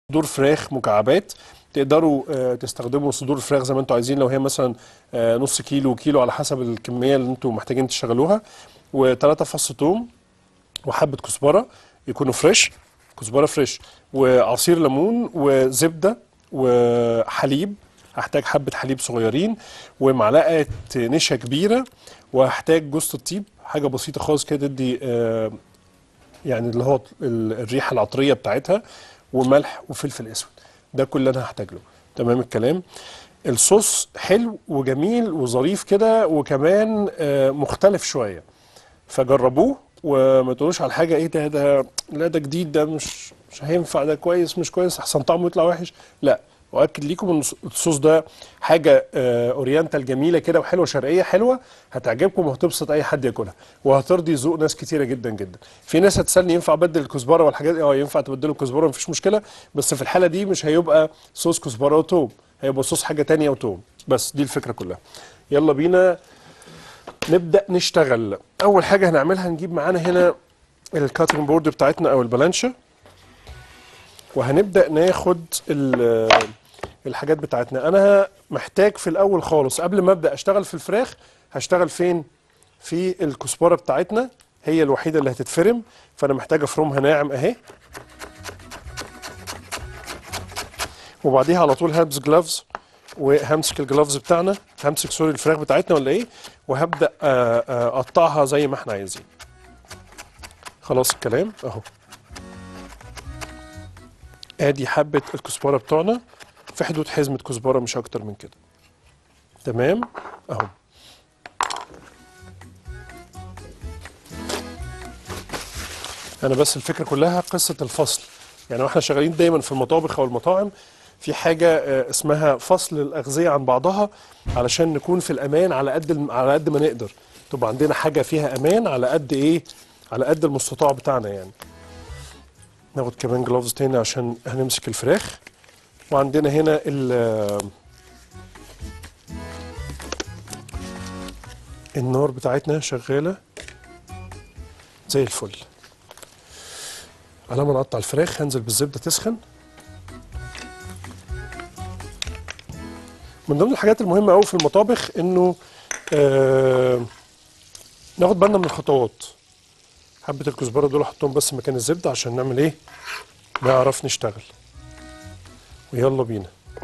صدور فراخ مكعبات تقدروا آه، تستخدموا صدور فراخ زي ما انتوا عايزين لو هي مثلا آه، نص كيلو كيلو على حسب الكميه اللي انتوا محتاجين تشغلوها وثلاثة فص ثوم وحبه كزبره يكونوا فريش كزبره فريش وعصير ليمون وزبده وحليب هحتاج حبه حليب صغيرين ومعلقه نشا كبيره وهحتاج جوز الطيب حاجه بسيطه خالص كده تدي آه، يعني اللي هو ال- الريحه العطريه بتاعتها وملح وفلفل اسود ده كل اللي انا هحتاج له تمام الكلام الصوص حلو وجميل وظريف كده وكمان آه، مختلف شويه فجربوه وما تقولوش على حاجه ايه ده ده لا ده جديد ده مش مش هينفع ده كويس مش كويس احسن طعمه يطلع وحش لا واكد ليكم ان الصوص ده حاجه آه، اورينتال جميله كده وحلوه شرقيه حلوه هتعجبكم وهتبسط اي حد ياكلها وهترضي ذوق ناس كتيره جدا جدا في ناس هتسالني ينفع ابدل الكزبره والحاجات دي اه ينفع تبدلوا الكزبره مفيش مشكله بس في الحاله دي مش هيبقى صوص كزبره وتوم هيبقى صوص حاجه تانية وتوم بس دي الفكره كلها يلا بينا نبدا نشتغل اول حاجه هنعملها نجيب معانا هنا الكاتنج بورد بتاعتنا او البلانشه وهنبدا ناخد ال- الحاجات بتاعتنا انا محتاج في الاول خالص قبل ما ابدا اشتغل في الفراخ هشتغل فين في الكزبره بتاعتنا هي الوحيده اللي هتتفرم فانا محتاج افرمها ناعم اهي وبعديها على طول هلبس جلافز وهمسك الجلافز بتاعنا همسك سوري الفراخ بتاعتنا ولا ايه وهبدا آه، آه، اقطعها زي ما احنا عايزين خلاص الكلام اهو ادي حبه الكزبره بتوعنا في حدود حزمه كزبره مش اكتر من كده تمام اهو انا بس الفكره كلها قصه الفصل يعني واحنا شغالين دايما في المطابخ او المطاعم في حاجه آه، اسمها فصل الاغذيه عن بعضها علشان نكون في الامان على قد الم- على قد ما نقدر تبقى عندنا حاجه فيها امان على قد ايه على قد المستطاع بتاعنا يعني ناخد كمان جلوفز تاني عشان هنمسك الفراخ وعندنا هنا ال النار بتاعتنا شغاله زي الفل على ما نقطع الفراخ هنزل بالزبده تسخن من ضمن الحاجات المهمه قوي في المطابخ انه آه ناخد بالنا من الخطوات حبه الكزبره دول احطهم بس مكان الزبده عشان نعمل ايه نعرف نشتغل ويلا بينا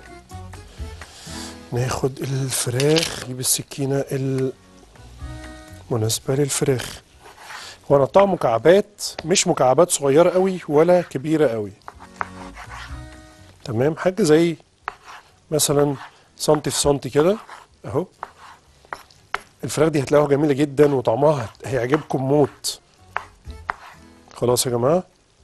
ناخد الفراخ نجيب السكينه المناسبه للفراخ ونقطعها مكعبات مش مكعبات صغيره قوي ولا كبيره قوي تمام حاجه زي مثلا سنتي في سنتي كده اهو الفراخ دي هتلاقوها جميله جدا وطعمها هت- هيعجبكم موت خلاص يا جماعه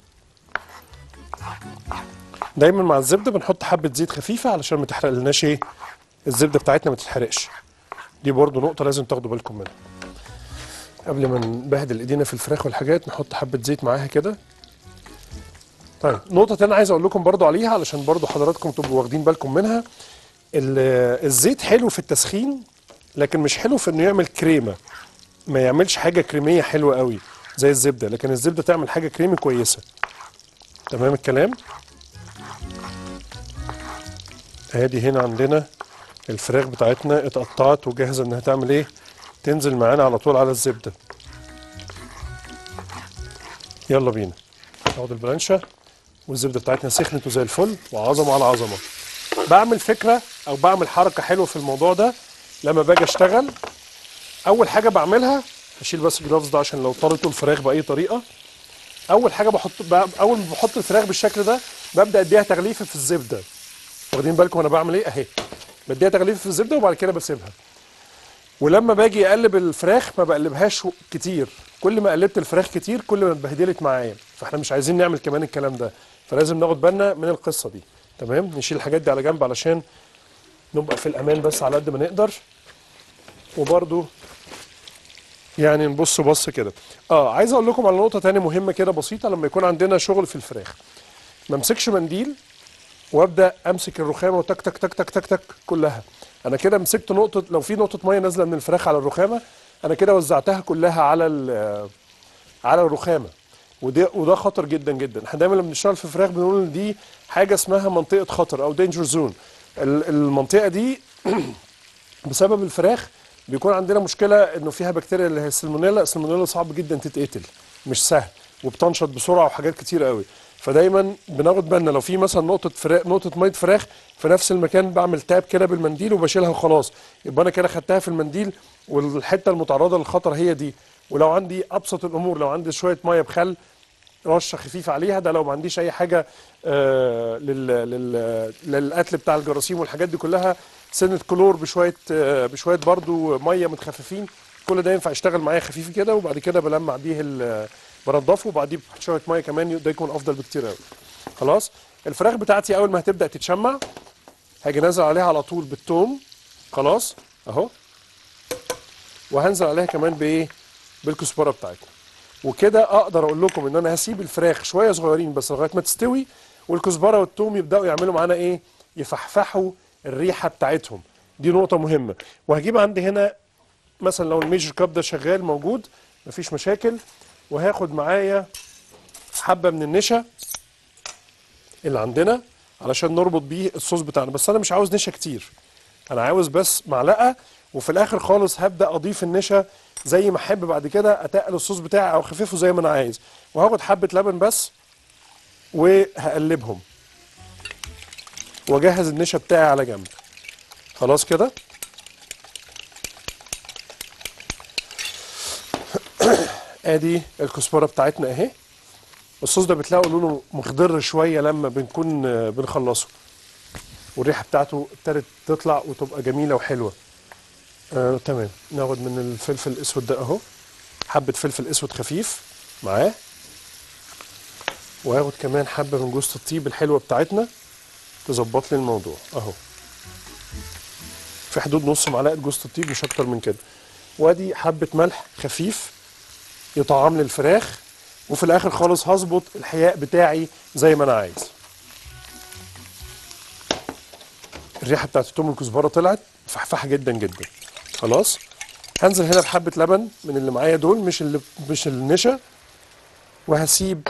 دايما مع الزبده بنحط حبه زيت خفيفه علشان ما تحرق لناش ايه الزبده بتاعتنا ما تتحرقش دي برضو نقطه لازم تاخدوا بالكم منها قبل ما نبهدل ايدينا في الفراخ والحاجات نحط حبه زيت معاها كده طيب نقطه تانية عايز اقول لكم برضو عليها علشان برضو حضراتكم تبقوا واخدين بالكم منها ال- الزيت حلو في التسخين لكن مش حلو في انه يعمل كريمه ما يعملش حاجه كريميه حلوه قوي زي الزبده لكن الزبده تعمل حاجه كريمي كويسه تمام الكلام ادي هنا عندنا الفراخ بتاعتنا اتقطعت وجاهزه انها تعمل ايه تنزل معانا على طول على الزبده يلا بينا ناخد البلانشه والزبده بتاعتنا سخنت وزي الفل وعظمه على عظمه بعمل فكره او بعمل حركه حلوه في الموضوع ده لما باجي اشتغل اول حاجه بعملها هشيل بس الجلافز ده عشان لو طريتوا الفراخ باي طريقه اول حاجه بحط ب- اول ما بحط الفراخ بالشكل ده ببدا اديها تغليفه في الزبده واخدين بالكم انا بعمل ايه اهي بديها تغليفه في الزبده وبعد كده بسيبها ولما باجي اقلب الفراخ ما بقلبهاش كتير كل ما قلبت الفراخ كتير كل ما اتبهدلت معايا فاحنا مش عايزين نعمل كمان الكلام ده فلازم ناخد بالنا من القصه دي تمام نشيل الحاجات دي على جنب علشان نبقى في الامان بس على قد ما نقدر وبرده يعني نبص بص كده اه عايز اقول لكم على نقطه تانية مهمه كده بسيطه لما يكون عندنا شغل في الفراخ ما امسكش منديل وابدا امسك الرخامه وتك تك تك تك تك تك كلها انا كده مسكت نقطه لو في نقطه ميه نازله من الفراخ على الرخامه انا كده وزعتها كلها على ال- على الرخامه وده وده خطر جدا جدا احنا دايما لما بنشتغل في فراخ بنقول ان دي حاجه اسمها منطقه خطر او دينجر زون المنطقه دي بسبب الفراخ بيكون عندنا مشكله انه فيها بكتيريا اللي هي السلمونيلا السلمونيلا صعب جدا تتقتل مش سهل وبتنشط بسرعه وحاجات كتير قوي فدايما بناخد بالنا لو في مثلا نقطه فراخ نقطه ميه فراخ في نفس المكان بعمل تاب كده بالمنديل وبشيلها وخلاص يبقى انا كده خدتها في المنديل والحته المتعرضه للخطر هي دي ولو عندي ابسط الامور لو عندي شويه ميه بخل رشه خفيفه عليها ده لو ما عنديش اي حاجه آه لل لل للقتل بتاع الجراثيم والحاجات دي كلها سنه كلور بشويه آه بشويه برضو ميه متخففين كل ده ينفع يشتغل معايا خفيف كده وبعد كده بلمع بيه ال- بنضفه وبعديه بحط شويه ميه كمان ده يكون افضل بكتير قوي خلاص الفراخ بتاعتي اول ما هتبدا تتشمع هاجي نازل عليها على طول بالثوم خلاص اهو وهنزل عليها كمان بايه بالكزبره بتاعتنا وكده اقدر اقول لكم ان انا هسيب الفراخ شويه صغيرين بس لغايه ما تستوي والكزبره والثوم يبداوا يعملوا معانا ايه يفحفحوا الريحه بتاعتهم دي نقطه مهمه وهجيب عندي هنا مثلا لو الميجر كاب ده شغال موجود مفيش مشاكل وهاخد معايا حبه من النشا اللي عندنا علشان نربط بيه الصوص بتاعنا بس انا مش عاوز نشا كتير انا عاوز بس معلقه وفي الاخر خالص هبدا اضيف النشا زي ما احب بعد كده اتقل الصوص بتاعي او اخففه زي ما انا عايز وهاخد حبه لبن بس وهقلبهم واجهز النشا بتاعي على جنب خلاص كده ادي الكزبره بتاعتنا اهي الصوص ده بتلاقوا لونه مخضر شويه لما بنكون آه، بنخلصه والريحه بتاعته ابتدت تطلع وتبقى جميله وحلوه آه تمام ناخد من الفلفل الاسود ده اهو حبه فلفل اسود خفيف معاه وهاخد كمان حبه من جوز الطيب الحلوه بتاعتنا تظبط لي الموضوع اهو في حدود نص معلقه جوز الطيب مش اكتر من كده وادي حبه ملح خفيف يطعم لي الفراخ وفي الاخر خالص هظبط الحياء بتاعي زي ما انا عايز الريحه بتاعت التوم والكزبره طلعت فحفحه جدا جدا خلاص هنزل هنا بحبه لبن من اللي معايا دول مش اللي مش النشا وهسيب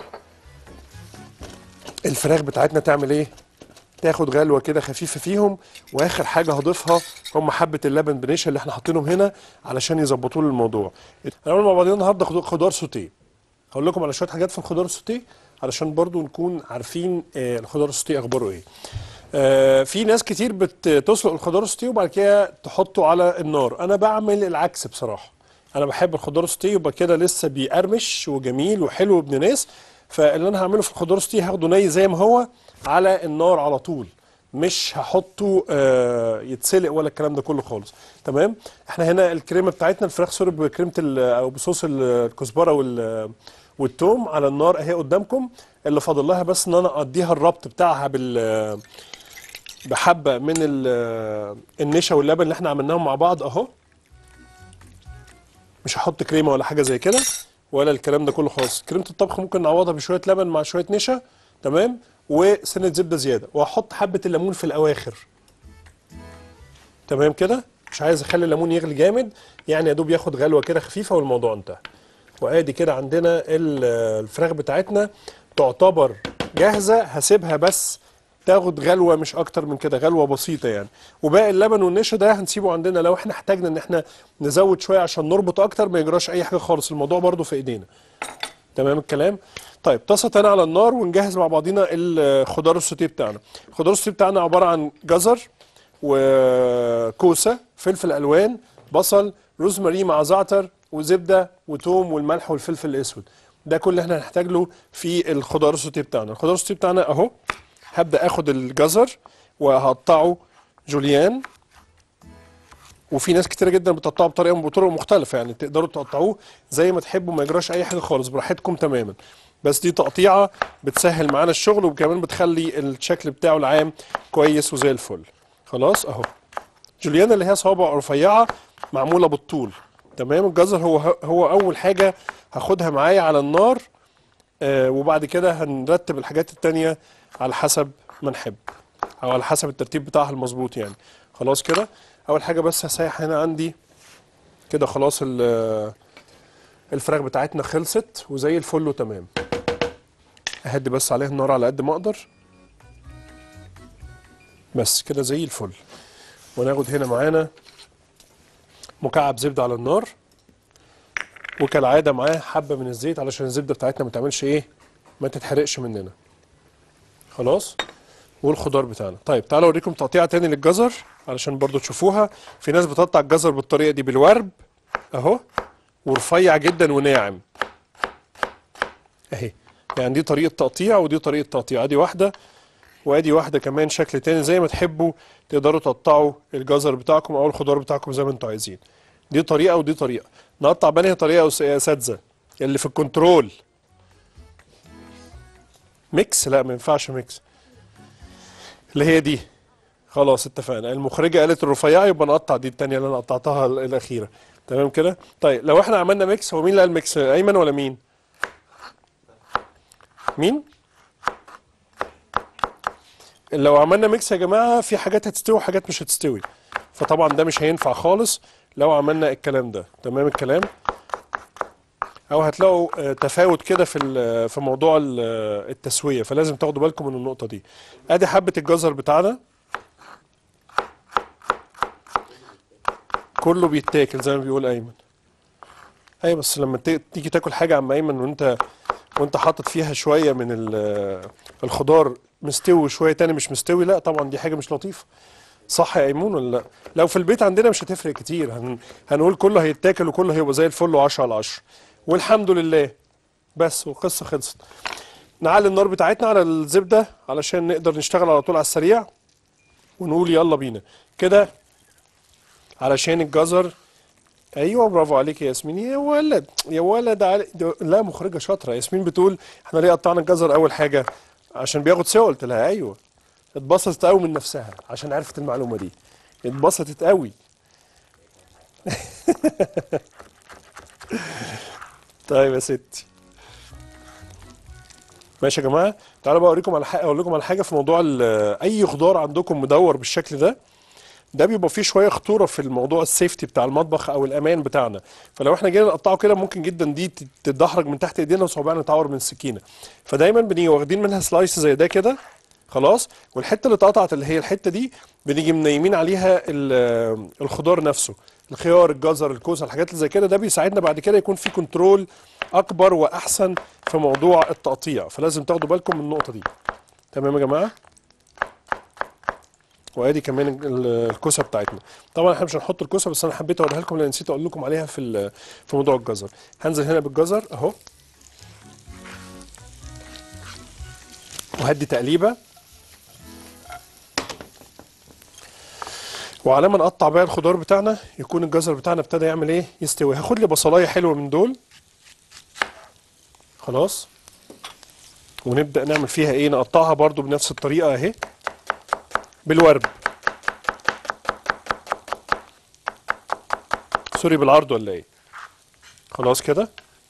الفراخ بتاعتنا تعمل ايه تاخد غلوه كده خفيفه فيهم واخر حاجه هضيفها هم حبه اللبن بنشا اللي احنا حاطينهم هنا علشان يظبطوا لي الموضوع هنعمل مع بعضنا النهارده خضار- خضار سوتيه هقول لكم على شويه حاجات في الخضار السوتيه علشان برضو نكون عارفين آه، الخضار السوتيه اخباره ايه آه، في ناس كتير بتسلق الخضار السوتيه وبعد كده تحطه على النار انا بعمل العكس بصراحه انا بحب الخضار السوتيه يبقى كده لسه بيقرمش وجميل وحلو وابن ناس فاللي انا هعمله في الخضار السوتيه هاخده ني زي ما هو على النار على طول مش هحطه آه، يتسلق ولا الكلام ده كله خالص تمام احنا هنا الكريمه بتاعتنا الفراخ سوري بكريمه ال- او بصوص ال- الكزبره وال والثوم على النار اهي قدامكم اللي فاضل لها بس ان انا اديها الربط بتاعها بال بحبه من ال- النشا واللبن اللي احنا عملناهم مع بعض اهو مش هحط كريمه ولا حاجه زي كده ولا الكلام ده كله خالص كريمه الطبخ ممكن نعوضها بشويه لبن مع شويه نشا تمام وسنه زبده زياده وهحط حبه الليمون في الاواخر تمام كده مش عايز اخلي الليمون يغلي جامد يعني يا دوب ياخد غلوه كده خفيفه والموضوع انتهى وادي كده عندنا ال- الفراخ بتاعتنا تعتبر جاهزه هسيبها بس تاخد غلوه مش اكتر من كده غلوه بسيطه يعني وباقي اللبن والنشا ده هنسيبه عندنا لو احنا احتاجنا ان احنا نزود شويه عشان نربط اكتر ما يجراش اي حاجه خالص الموضوع برضو في ايدينا تمام الكلام طيب طاسه تانية على النار ونجهز مع بعضينا الخضار السوتيه بتاعنا الخضار السوتيه بتاعنا عباره عن جزر وكوسه فلفل الوان بصل روزماري مع زعتر وزبده وتوم والملح والفلفل الاسود ده كل اللي احنا هنحتاج له في الخضار السوتيه بتاعنا الخضار السوتيه بتاعنا اهو هبدا اخد الجزر وهقطعه جوليان وفي ناس كتيره جدا بتقطعه بطريقه بطرق مختلفه يعني تقدروا تقطعوه زي ما تحبوا ما يجراش اي حاجه خالص براحتكم تماما بس دي تقطيعه بتسهل معانا الشغل وكمان بتخلي الشكل بتاعه العام كويس وزي الفل خلاص اهو جوليانا اللي هي صوابع رفيعه معموله بالطول تمام الجزر هو هو اول حاجه هاخدها معايا على النار آه وبعد كده هنرتب الحاجات التانية على حسب ما نحب او على حسب الترتيب بتاعها المظبوط يعني خلاص كده اول حاجه بس هسيح هنا عندي كده خلاص ال- الفراخ بتاعتنا خلصت وزي الفل وتمام اهدي بس عليها النار على قد ما اقدر بس كده زي الفل وناخد هنا معانا مكعب زبده على النار وكالعاده معاه حبه من الزيت علشان الزبده بتاعتنا ما تعملش ايه ما تتحرقش مننا خلاص والخضار بتاعنا طيب تعالوا اوريكم تقطيعه تاني للجزر علشان برضو تشوفوها في ناس بتقطع الجزر بالطريقه دي بالورب اهو ورفيع جدا وناعم اهي يعني دي طريقه تقطيع ودي طريقه تقطيع ادي واحده وادي واحده كمان شكل تاني زي ما تحبوا تقدروا تقطعوا الجزر بتاعكم او الخضار بتاعكم زي ما انتوا عايزين دي طريقه ودي طريقه نقطع بانهي طريقه يا اساتذه اللي في الكنترول ميكس لا ما ينفعش ميكس اللي هي دي خلاص اتفقنا المخرجه قالت الرفيعه يبقى نقطع دي التانيه اللي انا قطعتها ال- الاخيره تمام كده طيب لو احنا عملنا ميكس هو مين اللي قال ميكس ايمن ولا مين مين لو عملنا ميكس يا جماعه في حاجات هتستوي وحاجات مش هتستوي فطبعا ده مش هينفع خالص لو عملنا الكلام ده تمام الكلام او هتلاقوا آه، تفاوت كده في ال- في موضوع ال- آه، التسويه فلازم تاخدوا بالكم من النقطه دي ادي حبه الجزر بتاعنا كله بيتاكل زي ما بيقول ايمن ايوه بس لما ت- تيجي تاكل حاجه عم ايمن وانت وانت حاطط فيها شويه من ال- الخضار مستوي وشويه تاني مش مستوي لا طبعا دي حاجه مش لطيفه صح يا ايمون ولا لا لو في البيت عندنا مش هتفرق كتير هن... هنقول كله هيتاكل وكله هيبقى زي الفل و10 على 10 والحمد لله بس والقصه خلصت نعلي النار بتاعتنا على الزبده علشان نقدر نشتغل على طول على السريع ونقول يلا بينا كده علشان الجزر ايوه برافو عليك يا ياسمين يا ولد يا ولد علي... ده- لا مخرجه شاطره ياسمين بتقول احنا ليه قطعنا الجزر اول حاجه عشان بياخد سوا قلت لها ايوه اتبسطت قوي من نفسها عشان عرفت المعلومه دي اتبسطت قوي طيب يا ستي ماشي يا جماعه تعالوا بقى اوريكم على حاجه اقول لكم على حاجه في موضوع ال- اي خضار عندكم مدور بالشكل ده ده بيبقى فيه شويه خطوره في الموضوع السيفتي بتاع المطبخ او الامان بتاعنا فلو احنا جينا نقطعه كده ممكن جدا دي تت- تتدحرج من تحت ايدينا وصوابعنا تعور من السكينه فدايما بنيجي واخدين منها سلايس زي ده كده خلاص والحته اللي اتقطعت اللي هي الحته دي بنيجي منيمين عليها ال- الخضار نفسه الخيار الجزر الكوسه الحاجات اللي زي كده ده بيساعدنا بعد كده يكون في كنترول اكبر واحسن في موضوع التقطيع فلازم تاخدوا بالكم من النقطه دي تمام يا جماعه وادي كمان ال- الكوسه بتاعتنا طبعا احنا مش هنحط الكوسه بس انا حبيت اوريها لكم لان نسيت اقول لكم عليها في ال- في موضوع الجزر هنزل هنا بالجزر اهو وهدي تقليبه وعلى ما نقطع بقى الخضار بتاعنا يكون الجزر بتاعنا ابتدى يعمل ايه يستوي هاخد لي بصلايه حلوه من دول خلاص ونبدا نعمل فيها ايه نقطعها برضو بنفس الطريقه اهي بالورب سوري بالعرض ولا ايه خلاص كده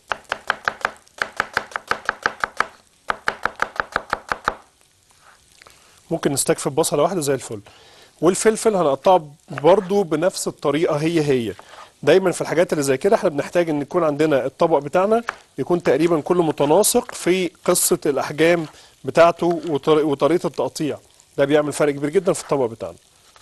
ممكن نستكفي ببصله واحده زي الفل والفلفل هنقطعه برضو بنفس الطريقه هي هي دايما في الحاجات اللي زي كده احنا بنحتاج ان يكون عندنا الطبق بتاعنا يكون تقريبا كله متناسق في قصه الاحجام بتاعته وطر- وطريقه التقطيع ده بيعمل فرق كبير جدا في الطبق بتاعنا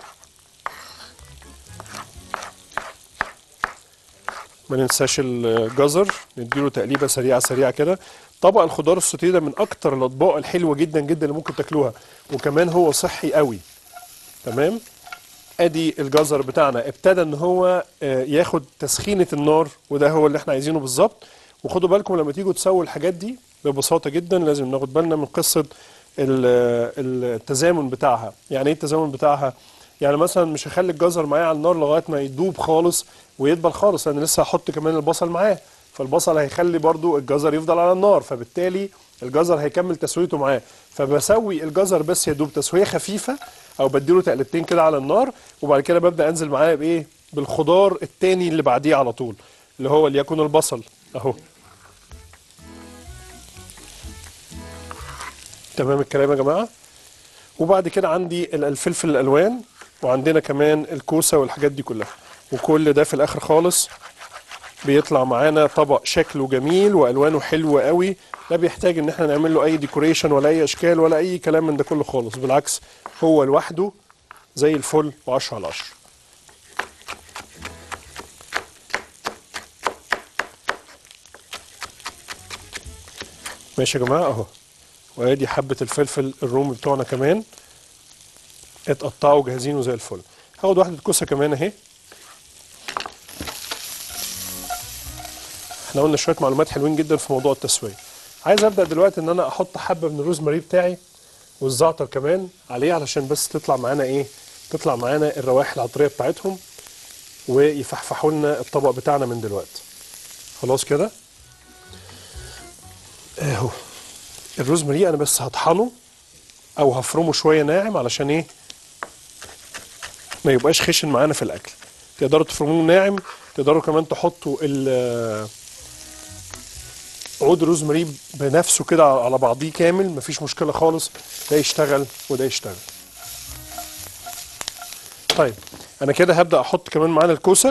ما ننساش الجزر نديله تقليبه سريعه سريعه كده طبق الخضار السوتيه ده من اكتر الاطباق الحلوه جدا جدا اللي ممكن تاكلوها وكمان هو صحي قوي تمام ادي الجزر بتاعنا ابتدى ان هو آه، ياخد تسخينه النار وده هو اللي احنا عايزينه بالظبط وخدوا بالكم لما تيجوا تسووا الحاجات دي ببساطه جدا لازم ناخد بالنا من قصه ال- التزامن بتاعها يعني ايه التزامن بتاعها يعني مثلا مش هخلي الجزر معايا على النار لغايه ما يدوب خالص ويدبل خالص لان لسه هحط كمان البصل معاه فالبصل هيخلي برضو الجزر يفضل على النار فبالتالي الجزر هيكمل تسويته معاه فبسوي الجزر بس يدوب تسويه خفيفه او بديله تقلبتين كده على النار وبعد كده ببدا انزل معاه بايه بالخضار التاني اللي بعديه على طول اللي هو ليكن البصل اهو تمام الكلام يا جماعه وبعد كده عندي ال- الفلفل الالوان وعندنا كمان الكوسه والحاجات دي كلها وكل ده في الاخر خالص بيطلع معانا طبق شكله جميل والوانه حلوه قوي لا بيحتاج ان احنا نعمل له اي ديكوريشن ولا اي اشكال ولا اي كلام من ده كله خالص بالعكس هو لوحده زي الفل و10 على 10 ماشي يا جماعه اهو وادي حبه الفلفل الرومي بتوعنا كمان اتقطعوا جاهزين وزي الفل هاخد واحده كوسه كمان اهي احنا قلنا شويه معلومات حلوين جدا في موضوع التسويه عايز ابدا دلوقتي ان انا احط حبه من الروزماري بتاعي والزعتر كمان عليه علشان بس تطلع معانا ايه تطلع معانا الروائح العطريه بتاعتهم ويفحفحوا لنا الطبق بتاعنا من دلوقتي خلاص كده اهو الروزماري انا بس هطحنه او هفرمه شويه ناعم علشان ايه ما يبقاش خشن معانا في الاكل تقدروا تفرموه ناعم تقدروا كمان تحطوا ال عود روزماري بنفسه كده على بعضيه كامل مفيش مشكله خالص ده يشتغل وده يشتغل طيب انا كده هبدا احط كمان معانا الكوسه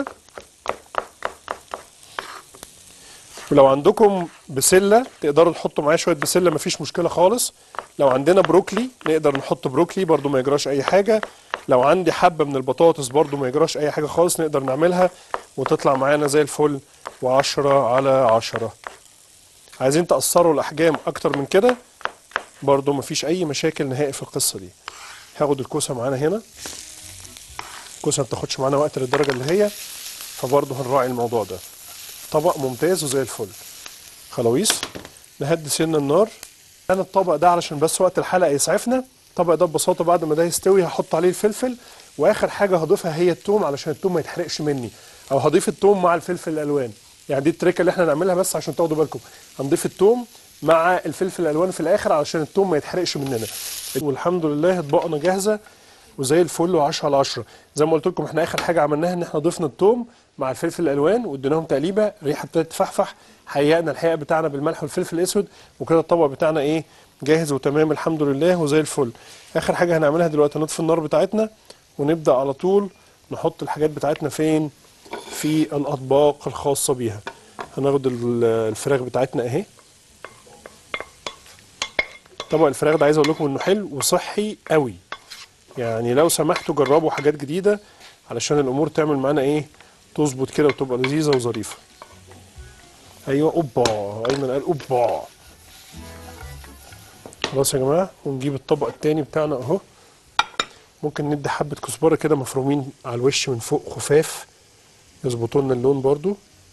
ولو عندكم بسله تقدروا تحطوا معايا شويه بسله مفيش مشكله خالص لو عندنا بروكلي نقدر نحط بروكلي برضو ما يجراش اي حاجه لو عندي حبه من البطاطس برضو ما يجراش اي حاجه خالص نقدر نعملها وتطلع معانا زي الفل وعشرة على عشرة عايزين تقصروا الاحجام اكتر من كده برضو مفيش اي مشاكل نهائي في القصه دي هاخد الكوسه معانا هنا الكوسه ما بتاخدش معانا وقت للدرجه اللي هي فبرضو هنراعي الموضوع ده طبق ممتاز وزي الفل خلاويص نهدي سن النار انا الطبق ده علشان بس وقت الحلقه يسعفنا الطبق ده ببساطه بعد ما ده يستوي هحط عليه الفلفل واخر حاجه هضيفها هي التوم علشان التوم ما يتحرقش مني او هضيف التوم مع الفلفل الالوان يعني دي التريكه اللي احنا نعملها بس عشان تاخدوا بالكم هنضيف التوم مع الفلفل الالوان في الاخر علشان التوم ما يتحرقش مننا والحمد لله اطباقنا جاهزه وزي الفل و10 على 10 زي ما قلت لكم احنا اخر حاجه عملناها ان احنا ضفنا التوم مع الفلفل الالوان واديناهم تقليبه الريحه ابتدت تفحفح حيقنا الحقيقه بتاعنا بالملح والفلفل الاسود وكده الطبق بتاعنا ايه جاهز وتمام الحمد لله وزي الفل اخر حاجه هنعملها دلوقتي نطفي النار بتاعتنا ونبدا على طول نحط الحاجات بتاعتنا فين في الاطباق الخاصه بيها هناخد ال- الفراخ بتاعتنا اهي طبق الفراخ ده عايز اقول لكم انه حلو وصحي قوي يعني لو سمحتوا جربوا حاجات جديده علشان الامور تعمل معانا ايه تظبط كده وتبقى لذيذه وظريفه ايوه اوبا ايمن قال اوبا خلاص يا جماعه ونجيب الطبق التاني بتاعنا اهو ممكن ندي حبه كزبره كده مفرومين على الوش من فوق خفاف يظبطوا لنا اللون برضو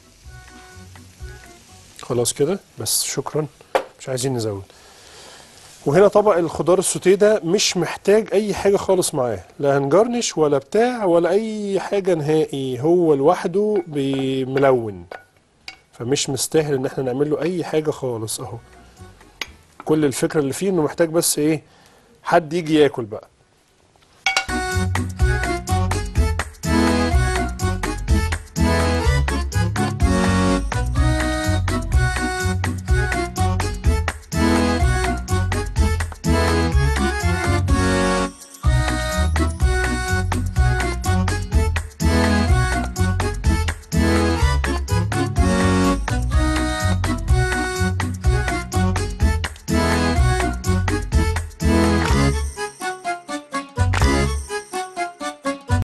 خلاص كده بس شكرا مش عايزين نزود وهنا طبق الخضار السوتيه ده مش محتاج اي حاجه خالص معاه لا هنجرنش ولا بتاع ولا اي حاجه نهائي هو لوحده بملون فمش مستاهل ان احنا نعمل له اي حاجه خالص اهو كل الفكره اللي فيه انه محتاج بس ايه حد يجي ياكل بقى